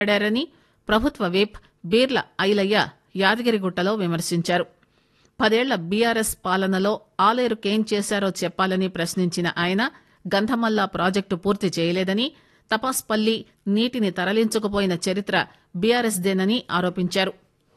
మాట్లాడారని ప్రభుత్వ విప్ బీర్ల ఐలయ్య యాదగిరిగుట్టలో విమర్శించారు పదేళ్ల బీఆర్ఎస్ పాలనలో ఆలేరుకేం చేశారో చెప్పాలని ప్రశ్నించిన ఆయన గంధమల్లా ప్రాజెక్టు పూర్తి చేయలేదని తపాస్పల్లి నీటిని తరలించుకుపోయిన చరిత్ర బీఆర్ఎస్దేనని ఆరోపించారు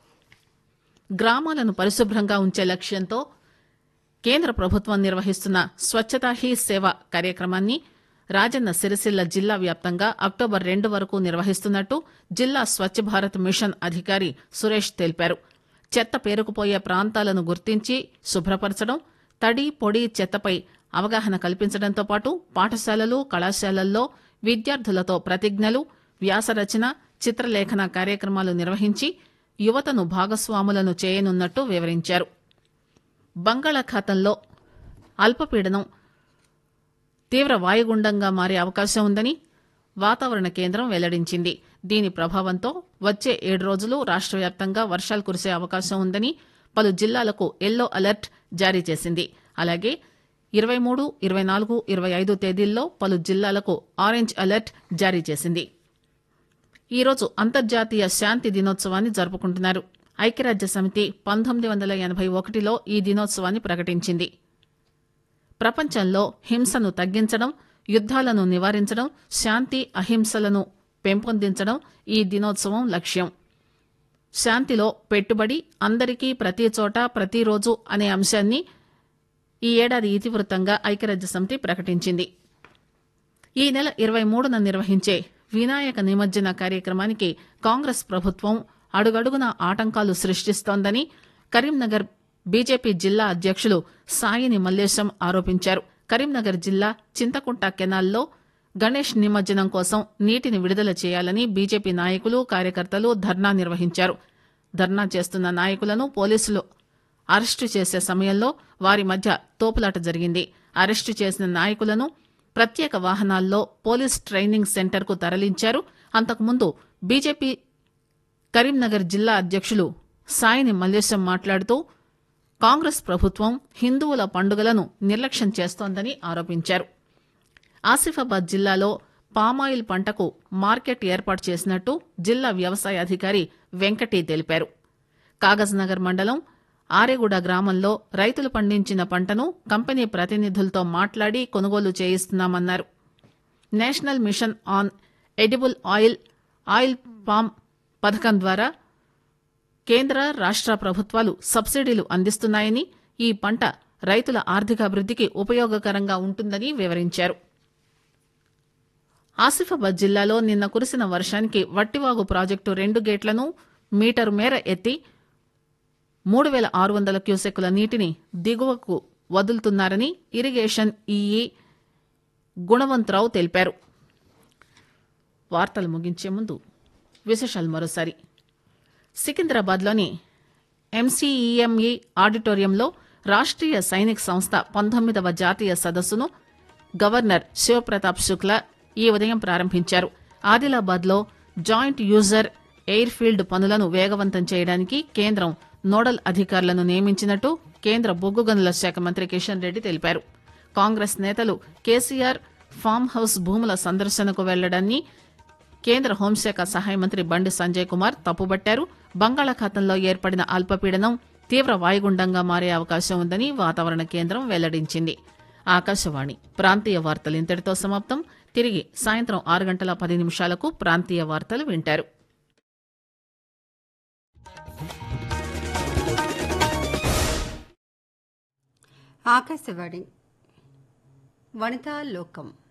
గ్రామాలను పరిశుభ్రంగా ఉంచే లక్ష్యంతో కేంద్ర ప్రభుత్వం నిర్వహిస్తున్న స్వచ్ఛతా హీ సేవ కార్యక్రమాన్ని రాజన్న సిరిసిల్ల జిల్లా వ్యాప్తంగా అక్టోబర్ రెండు వరకు నిర్వహిస్తున్నట్టు జిల్లా స్వచ్ఛ భారత్ మిషన్ అధికారి సురేష్ తెలిపారు చెత్త పేరుకుపోయే ప్రాంతాలను గుర్తించి శుభ్రపరచడం తడి పొడి చెత్తపై అవగాహన కల్పించడంతో పాటు పాఠశాలలు కళాశాలల్లో విద్యార్థులతో ప్రతిజ్ఞలు వ్యాసరచన చిత్రలేఖన కార్యక్రమాలు నిర్వహించి యువతను భాగస్వాములను చేయనున్నట్టు వివరించారు బంగాళాఖాతంలో అల్పపీడనం తీవ్ర వాయుగుండంగా మారే అవకాశం ఉందని వాతావరణ కేంద్రం వెల్లడించింది దీని ప్రభావంతో వచ్చే ఏడు రోజులు రాష్ట్ర వ్యాప్తంగా వర్షాలు కురిసే అవకాశం ఉందని పలు జిల్లాలకు ఎల్లో అలర్ట్ జారీ చేసింది అలాగే ఇరవై మూడు ఇరవై నాలుగు ఇరవై ఐదు తేదీల్లో పలు జిల్లాలకు ఆరెంజ్ అలర్ట్ జారీ చేసింది ఈరోజు అంతర్జాతీయ శాంతి దినోత్సవాన్ని జరుపుకుంటున్నారు ఐక్యరాజ్య సమితి పంతొమ్మిది వందల ఎనభై ఒకటిలో ఈ దినోత్సవాన్ని ప్రకటించింది ప్రపంచంలో హింసను తగ్గించడం యుద్దాలను నివారించడం శాంతి అహింసలను పెంపొందించడం ఈ దినోత్సవం లక్ష్యం శాంతిలో పెట్టుబడి అందరికీ ప్రతి చోట ప్రతిరోజు అనే అంశాన్ని ఈ ఏడాది ఇతివృత్తంగా ఐక్యరాజ్య సమితి ప్రకటించింది ఈ నెల ఇరవై మూడున నిర్వహించే వినాయక నిమజ్జన కార్యక్రమానికి కాంగ్రెస్ ప్రభుత్వం అడుగడుగున ఆటంకాలు సృష్టిస్తోందని కరీంనగర్ బీజేపీ జిల్లా అధ్యక్షులు సాయిని మల్లేశం ఆరోపించారు కరీంనగర్ జిల్లా చింతకుంట కెనాల్లో గణేష్ నిమజ్జనం కోసం నీటిని విడుదల చేయాలని బీజేపీ నాయకులు కార్యకర్తలు ధర్నా నిర్వహించారు ధర్నా చేస్తున్న నాయకులను పోలీసులు అరెస్టు చేసే సమయంలో వారి మధ్య తోపులాట జరిగింది అరెస్టు చేసిన నాయకులను ప్రత్యేక వాహనాల్లో పోలీస్ ట్రైనింగ్ సెంటర్కు తరలించారు అంతకుముందు బీజేపీ కరీంనగర్ జిల్లా అధ్యక్షులు సాయిని మల్లేశం మాట్లాడుతూ కాంగ్రెస్ ప్రభుత్వం హిందువుల పండుగలను నిర్లక్ష్యం చేస్తోందని ఆరోపించారు ఆసిఫాబాద్ జిల్లాలో పామాయిల్ పంటకు మార్కెట్ ఏర్పాటు చేసినట్టు జిల్లా వ్యవసాయ అధికారి వెంకటి తెలిపారు కాగజ్ నగర్ మండలం ఆరేగూడ గ్రామంలో రైతులు పండించిన పంటను కంపెనీ ప్రతినిధులతో మాట్లాడి కొనుగోలు చేయిస్తున్నామన్నారు national mission on edible oil oil palm పథకం ద్వారా కేంద్ర రాష్ట ప్రభుత్వాలు సబ్సిడీలు అందిస్తున్నాయని ఈ పంట రైతుల ఆర్థికాభివృద్దికి ఉపయోగకరంగా ఉంటుందని వివరించారు ఆసిఫాబాద్ జిల్లాలో నిన్న కురిసిన వర్షానికి వట్టివాగు ప్రాజెక్టు రెండు గేట్లను మీటరు మేర ఎత్తి మూడు వేల ఆరు వందల క్యూసెక్కుల నీటిని దిగువకు వదులుతున్నారని ఇరిగేషన్ ఈఈ గుణవంతరావు తెలిపారు వార్తలు ముగించే ముందు విశేషాలు మరోసారి సికింద్రాబాద్లోని ఎంసీఈఎంఈ ఆడిటోరియంలో రాష్ట్రీయ సైనిక్ సంస్థ పంతొమ్మిదవ జాతీయ సదస్సును గవర్నర్ శివప్రతాప్ శుక్లా ఈ ఉదయం ప్రారంభించారు ఆదిలాబాద్లో జాయింట్ యూజర్ ఎయిర్ ఫీల్డ్ పనులను వేగవంతం చేయడానికి కేంద్రం నోడల్ అధికారులను నియమించినట్టు కేంద్ర బొగ్గు గనుల శాఖ మంత్రి కిషన్ రెడ్డి తెలిపారు కాంగ్రెస్ నేతలు కేసీఆర్ ఫామ్ హౌస్ భూముల సందర్శనకు వెళ్లడాన్ని కేంద్ర హోంశాఖ సహాయ మంత్రి బండి సంజయ్ కుమార్ తప్పుబట్టారు బంగాళాఖాతంలో ఏర్పడిన అల్పపీడనం తీవ్ర వాయుగుండంగా మారే అవకాశం ఉందని వాతావరణ కేంద్రం వెల్లడించింది ఆకాశవాణి ప్రాంతీయ వార్తలు ఇంతటితో సమాప్తం తిరిగి సాయంత్రం ఆరు గంటల పది నిమిషాలకు ప్రాంతీయ వార్తలు వింటారు ఆకాశవాణి వనితా లోకం